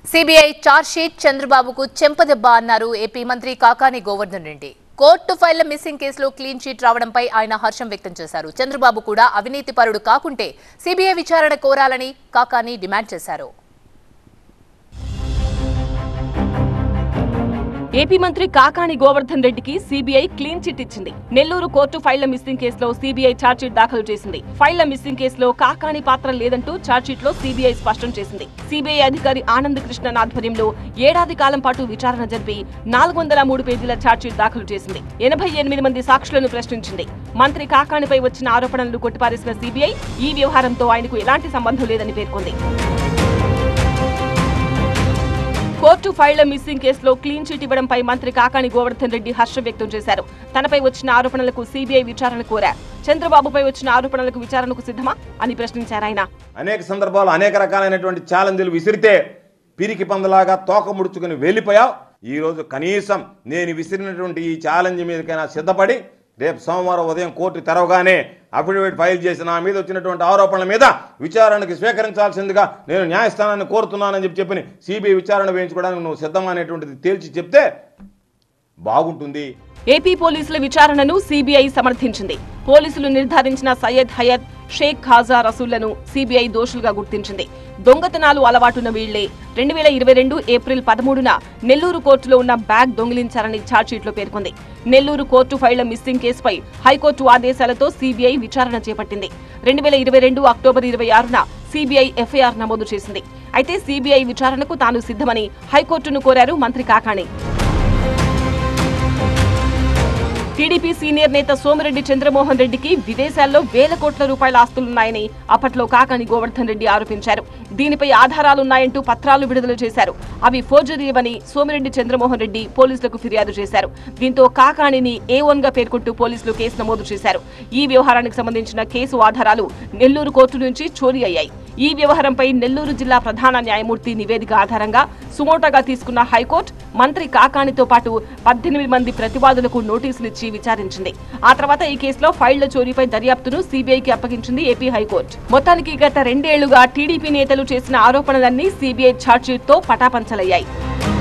CBI sheet చంద్రబాబుకు చెంపదెబ్బ అన్నారు AP మంత్రి కాకాని గోవర్ధన్ రెడ్డి కోర్టు ఫైళ్ల మిస్సింగ్ కేసులో క్లీన్ చీట్ రావడంపై ఆయన హర్షం వ్యక్తం చేశారు చంద్రబాబు కూడా అవినీతి పరుడు కాకుంటే సిబిఐ విచారణ కోరాలని కాకాని డిమాండ్ చేశారు ఏపీ మంత్రి కాకాని గోవర్ధన్ రెడ్డికి సీబీఐ క్లీన్ చిట్ ఇచ్చింది నెల్లూరు కోర్టు ఫైళ్ల మిస్సింగ్ కేసులో సీబీఐ ఛార్జ్షీట్ దాఖలు చేసింది ఫైళ్ల మిస్సింగ్ కేసులో కాకాని పాత్ర లేదంటూ ఛార్జ్షీట్ లో సీబీఐ స్పష్టం చేసింది సీబీఐ అధికారి ఆనంద్ కృష్ణన్ ఆధ్వర్యంలో ఏడాది కాలం పాటు విచారణ జరిపి నాలుగు వందల మూడు పేజీల ఛార్జ్షీట్ దాఖలు చేసింది ఎనభై ఎనిమిది మంది సాక్షులను ప్రశ్నించింది మంత్రి కాకానిపై వచ్చిన ఆరోపణలను కొట్టిపారేసిన సీబీఐ ఈ వ్యవహారంతో ఆయనకు ఎలాంటి సంబంధం లేదని పేర్కొంది కోర్టు ఫైళ్ల మిస్సింగ్ కేసులో క్లీన్ చిట్ ఇవ్వడంపై మంత్రి కాకాని గోవర్ధన్ రెడ్డి హర్షం వ్యక్తం చేశారు తనపై వచ్చిన ఆరోపణలకు సీబీఐ విచారణ కోరారు చంద్రబాబుపై వచ్చిన ఆరోపణలకు విచారణకు సిద్ధమా అని ప్రశ్నించారు ఆయన అనేక సందర్భాలు అనేక రకాలైనటువంటి ఛాలెంజ్లు విసిరితే పిరికి పందలాగా తోక ముడుచుకుని వెళ్ళిపోయావు ఈరోజు కనీసం నేను విసిరినటువంటి ఈ ఛాలెంజ్ మీదకైనా సిద్ధపడి రేపు సోమవారం ఉదయం కోర్టు తెరవగానే అఫిడవిట్ ఫైల్ చేసి నా మీద వచ్చినటువంటి ఆరోపణల మీద విచారణకి స్వీకరించాల్సిందిగా నేను న్యాయస్థానాన్ని కోరుతున్నానని చెప్పి చెప్పి సిబిఐ విచారణ వేయించుకోవడానికి నువ్వు సిద్ధమా అనేటువంటిది తేల్చి చెప్తే బాగుంటుంది ఏపీ పోలీసుల విచారణను సీబీఐ సమర్థించింది పోలీసులు నిర్ధారించిన సయ్యద్ హయత్ షేక్ ఖాజా రసూళ్లను సీబీఐ దోషులుగా గుర్తించింది దొంగతనాలు అలవాటున్న వీళ్లే రెండు వేల ఇరవై రెండు ఏప్రిల్ పదమూడున నెల్లూరు కోర్టులో ఉన్న బ్యాగ్ దొంగిలించారని ఛార్జ్షీట్లో పేర్కొంది నెల్లూరు కోర్టు ఫైళ్ల మిస్సింగ్ కేసుపై హైకోర్టు ఆదేశాలతో సీబీఐ విచారణ చేపట్టింది రెండు వేల ఇరవై రెండు అక్టోబర్ ఇరవై ఆరున సీబీఐ ఎఫ్ఐఆర్ నమోదు చేసింది అయితే సీబీఐ విచారణకు తాను సిద్ధమని హైకోర్టును కోరారు మంత్రి కాకాణి టీడీపీ సీనియర్ నేత సోమిరెడ్డి చంద్రమోహన్ రెడ్డికి విదేశాల్లో వేల కోట్ల రూపాయల ఆస్తులున్నాయని అప్పట్లో కాకాని గోవర్ధన్ రెడ్డి ఆరోపించారు దీనిపై ఆధారాలున్నాయంటూ పత్రాలు విడుదల చేశారు అవి ఫోర్జరీవని సోమిరెడ్డి చంద్రమోహన్ రెడ్డి పోలీసులకు ఫిర్యాదు చేశారు దీంతో కాకాణిని ఏ వన్ గా పేర్కొంటూ పోలీసులు కేసు నమోదు చేశారు ఈ వ్యవహారానికి సంబంధించిన కేసు ఆధారాలు నెల్లూరు కోర్టు నుంచి చోరీ అయ్యాయి ఈ వ్యవహారంపై నెల్లూరు జిల్లా ప్రధాన న్యాయమూర్తి నివేదిక ఆధారంగా సుమోటోగా తీసుకున్న హైకోర్టు మంత్రి కాకాణితో పాటు పద్దెనిమిది మంది ప్రతివాదులకు నోటీసులు ఇచ్చి విచారించింది ఆ తర్వాత ఈ కేసులో ఫైళ్ల చోరీపై దర్యాప్తును సీబీఐకి అప్పగించింది ఏపీ హైకోర్టు మొత్తానికి గత రెండేళ్లుగా టీడీపీ నేతలు చేసిన ఆరోపణలన్నీ సీబీఐ ఛార్జ్షీట్తో పటాపంచలయ్యాయి